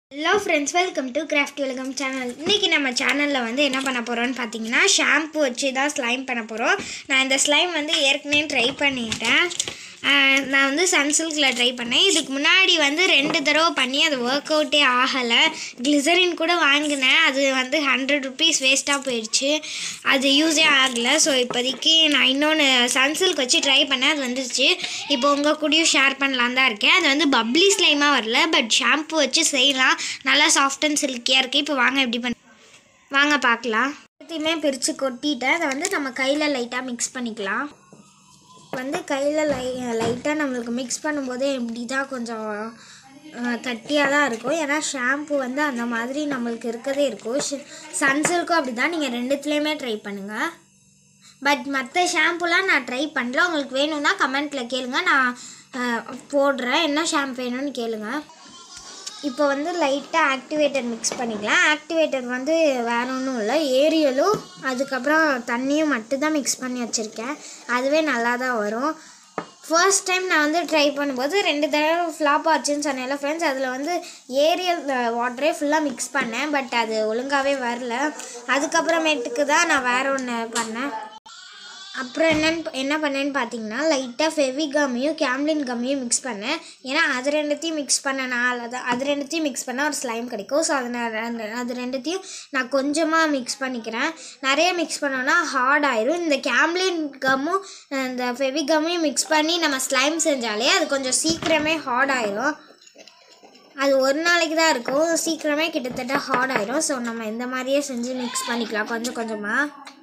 hello friends welcome to craft உலகம் channel இன்றைக்கி நம்ம சேனலில் வந்து என்ன பண்ண போகிறோம்னு பார்த்தீங்கன்னா ஷாம்பு வச்சு தான் ஸ்லைம் பண்ண போகிறோம் நான் இந்த ஸ்லைம் வந்து ஏற்கனவே ட்ரை பண்ணிட்டேன் ஆஹ் நான் வந்து சன்சில்கில் ட்ரை பண்ணேன் இதுக்கு முன்னாடி வந்து ரெண்டு தடவை பண்ணி அது ஒர்க் அவுட்டே ஆகலை கிளிசரின் கூட வாங்கினேன் அது வந்து ஹண்ட்ரட் ருபீஸ் வேஸ்ட்டாக போயிடுச்சு அது யூஸே ஆகலை ஸோ இப்போதைக்கு நான் இன்னொன்று சன்சில்க் வச்சு ட்ரை பண்ணேன் அது வந்துருச்சு இப்போ உங்கள் கூடயும் ஷேர் பண்ணலாம் தான் இருக்கேன் அது வந்து பப்ளி ஸ்லைமாக வரல பட் ஷாம்பு வச்சு செய்யலாம் நல்லா சாஃப்ட் அண்ட் சில்கியாக இருக்குது இப்போ வாங்க எப்படி பண்ண வாங்க பார்க்கலாம் எல்லாத்தையுமே பிரித்து கொட்டிட்டேன் அதை வந்து நம்ம கையில் லைட்டாக மிக்ஸ் பண்ணிக்கலாம் வந்து கையில் லை லைட்டாக நம்மளுக்கு மிக்ஸ் பண்ணும்போதே இப்படி தான் கொஞ்சம் கட்டியாக தான் இருக்கும் ஏன்னா ஷாம்பு வந்து அந்த மாதிரி நம்மளுக்கு இருக்கதே இருக்கும் சன்சில்க்கும் அப்படி தான் நீங்கள் ரெண்டுத்துலேயுமே ட்ரை பண்ணுங்கள் பட் மற்ற ஷாம்புலாம் நான் ட்ரை பண்ணல உங்களுக்கு வேணும்னா கமெண்ட்டில் கேளுங்க நான் அஹ், போடுறேன் என்ன ஷாம்பு வேணும்னு கேளுங்க இப்போ வந்து லைட்டாக ஆக்டிவேட்டர் மிக்ஸ் பண்ணிக்கலாம் ஆக்டிவேட்டர் வந்து வேற ஒன்றும் இல்லை ஏரியலும் அதுக்கப்புறம் தண்ணியும் மட்டும்தான் மிக்ஸ் பண்ணி வச்சுருக்கேன் அதுவே நல்லா தான் வரும் ஃபர்ஸ்ட் டைம் நான் வந்து ட்ரை பண்ணும்போது ரெண்டு தடவை ஃப்ளாப் ஆச்சுன்னு சொன்னேன்ல ஃப்ரெண்ட்ஸ் அதில் வந்து ஏரியல் வாட்டரே ஃபுல்லாக மிக்ஸ் பண்ணேன் பட் அது ஒழுங்காகவே வரல அதுக்கப்புறமேட்டுக்கு தான் நான் வேற ஒன்று பண்ணேன் அப்புறம் என்னன்னு என்ன பண்ணேன்னு பார்த்தீங்கன்னா லைட்டாக ஃபெவிகம்மையும் கேம்லின் கம்மையும் மிக்ஸ் பண்ணேன் ஏன்னா அது ரெண்டுத்தையும் மிக்ஸ் பண்ணனால தான் அது ரெண்டுத்தையும் மிக்ஸ் பண்ணால் ஒரு ஸ்லைம் கிடைக்கும் ஸோ அதை நான் ரெண்டு- அது ரெண்டுத்தையும் நான் கொஞ்சமாக மிக்ஸ் பண்ணிக்கிறேன் நிறைய மிக்ஸ் பண்ணோன்னா ஹார்ட் ஆயிரும் இந்த கேம்லின் கம்மும் இந்த ஃபெவிகம்மையும் மிக்ஸ் பண்ணி நம்ம ஸ்லைம் செஞ்சாலே அது கொஞ்சம் சீக்கிரமே ஹார்ட் ஆயிரும் அது ஒரு நாளைக்கு தான் இருக்கும் சீக்கிரமே கிட்டத்தட்ட ஹார்ட் ஆயிரும் ஸோ நம்ம இந்த மாதிரியே செஞ்சு மிக்ஸ் பண்ணிக்கலாம் கொஞ்சம் கொஞ்சமாக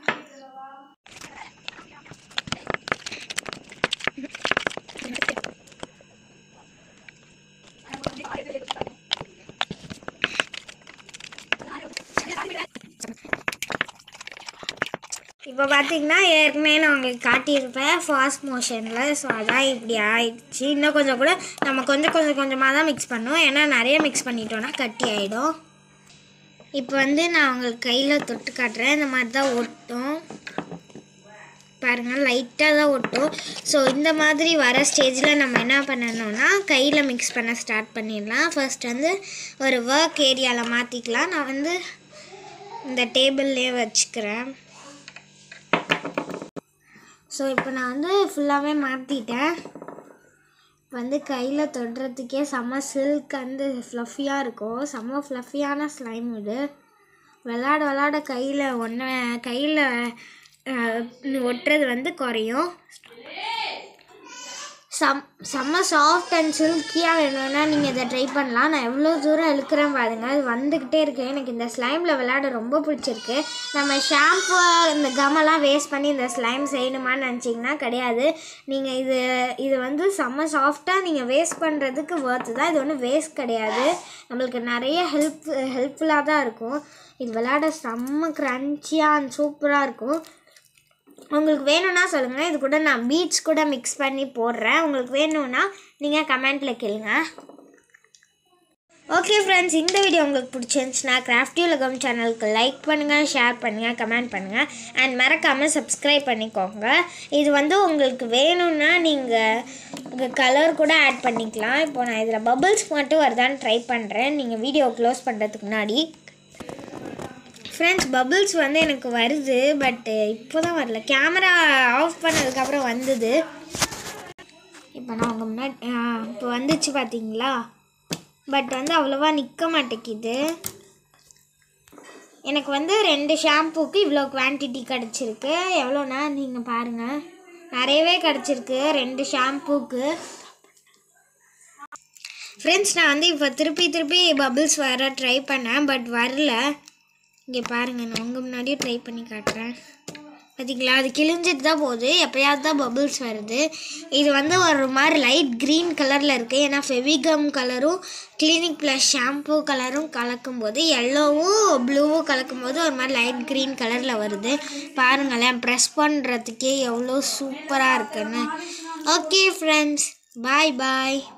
இப்போ பார்த்தீங்கன்னா ஏற்கனவே நான் உங்களுக்கு காட்டியிருப்பேன் ஃபாஸ்ட் மோஷனில் ஸோ அதான் இப்படி ஆயிடுச்சு இன்னும் கொஞ்சம் கூட நம்ம கொஞ்சம் கொஞ்சம் கொஞ்சமாக தான் மிக்ஸ் பண்ணுவோம் ஏன்னா நிறைய மிக்ஸ் பண்ணிட்டோன்னா கட்டி ஆகிடும் இப்போ வந்து நான் உங்களுக்கு கையில் தொட்டு காட்டுறேன் இந்த மாதிரி தான் ஒட்டும் பாருங்கள் லைட்டாக தான் ஒட்டும் ஸோ இந்த மாதிரி வர ஸ்டேஜில் நம்ம என்ன பண்ணணும்னா கையில் மிக்ஸ் பண்ண ஸ்டார்ட் பண்ணிடலாம் ஃபர்ஸ்ட் வந்து ஒரு ஒர்க் ஏரியாவில் மாற்றிக்கலாம் நான் வந்து இந்த டேபிள்லேயே வச்சுக்கிறேன் ஸோ இப்போ நான் வந்து ஃபுல்லாகவே மாற்றிட்டேன் வந்து கையில் தொடுறதுக்கே செம்ம சில்க் வந்து ஃப்ளஃபியாக இருக்கும் செம்ம ஃப்ளஃபியான ஸ்லைம் இது விளாட விளாட கையில் ஒன்று கையில் ஒட்டுறது வந்து குறையும் சம் செம்ம சாஃப்ட் அண்ட் சில்கியாக வேணும்னா நீங்கள் இதை ட்ரை பண்ணலாம் நான் எவ்வளோ தூரம் இழுக்கிறேன் பாருங்க அது வந்துக்கிட்டே இருக்கு எனக்கு இந்த ஸ்லைமில் விளையாட ரொம்ப பிடிச்சிருக்கு நம்ம ஷாம்பு இந்த கமெல்லாம் வேஸ்ட் பண்ணி இந்த ஸ்லைம் செய்யணுமான்னு நினச்சிங்கன்னா கிடையாது நீங்கள் இது இது வந்து செம்ம சாஃப்டாக நீங்கள் வேஸ்ட் பண்ணுறதுக்கு ஒர்த்து தான் இது ஒன்றும் வேஸ்ட் கிடையாது நம்மளுக்கு நிறைய ஹெல்ப் ஹெல்ப்ஃபுல்லாக தான் இருக்கும் இது விளையாட செம்ம க்ரன்ச்சியாக அண்ட் சூப்பராக இருக்கும் உங்களுக்கு வேணும்னா சொல்லுங்கள் இது கூட நான் பீட்ஸ் கூட மிக்ஸ் பண்ணி போடுறேன் உங்களுக்கு வேணும்னா நீங்கள் கமெண்ட்டில் கேளுங்க ஓகே ஃப்ரெண்ட்ஸ் இந்த வீடியோ உங்களுக்கு பிடிச்சிருந்துச்சுன்னா கிராஃப்டி உலகம் சேனலுக்கு லைக் பண்ணுங்கள் ஷேர் பண்ணுங்கள் கமெண்ட் பண்ணுங்கள் அண்ட் மறக்காமல் சப்ஸ்கிரைப் பண்ணிக்கோங்க இது வந்து உங்களுக்கு வேணும்னா நீங்கள் உங்கள் கலர் கூட ஆட் பண்ணிக்கலாம் இப்போ நான் இதில் பபிள்ஸ் மட்டும் வருதான்னு ட்ரை பண்ணுறேன் நீங்கள் வீடியோ க்ளோஸ் பண்ணுறதுக்கு முன்னாடி ஃப்ரெண்ட்ஸ் பபிள்ஸ் வந்து எனக்கு வருது பட் இப்போ தான் வரல கேமரா ஆஃப் பண்ணதுக்கப்புறம் வந்தது இப்போ நான் உங்கள் முன்னாடி ஆ, இப்போ வந்துச்சு பார்த்தீங்களா பட் வந்து அவ்வளோவா நிற்க மாட்டேங்குது எனக்கு வந்து ரெண்டு ஷாம்புக்கு இவ்வளோ குவான்டிட்டி கிடச்சிருக்கு எவ்வளோனா நீங்கள் பாருங்கள் நிறையவே கிடச்சிருக்கு ரெண்டு ஷாம்புக்கு ஃப்ரெண்ட்ஸ் நான் வந்து இப்போ திருப்பி திருப்பி பபிள்ஸ் வர ட்ரை பண்ணேன் பட் வரல இங்கே பாருங்கள் நான் உங்கள் முன்னாடியே ட்ரை பண்ணி காட்டுறேன் பார்த்தீங்களா அது கிழிஞ்சிட்டு தான் போகுது எப்போயாவது தான் பபிள்ஸ் வருது இது வந்து ஒரு மாதிரி லைட் க்ரீன் கலரில் இருக்குது ஏன்னா ஃபெவிகம் கலரும் கிளினிக் ப்ளஸ் ஷாம்பூ கலரும் கலக்கும்போது எல்லோவும் ப்ளூவும் கலக்கும்போது ஒரு மாதிரி லைட் க்ரீன் கலரில் வருது பாருங்களேன் ப்ரெஸ் பண்ணுறதுக்கே எவ்வளோ சூப்பராக இருக்குன்னு ஓகே ஃப்ரெண்ட்ஸ் பாய் பாய்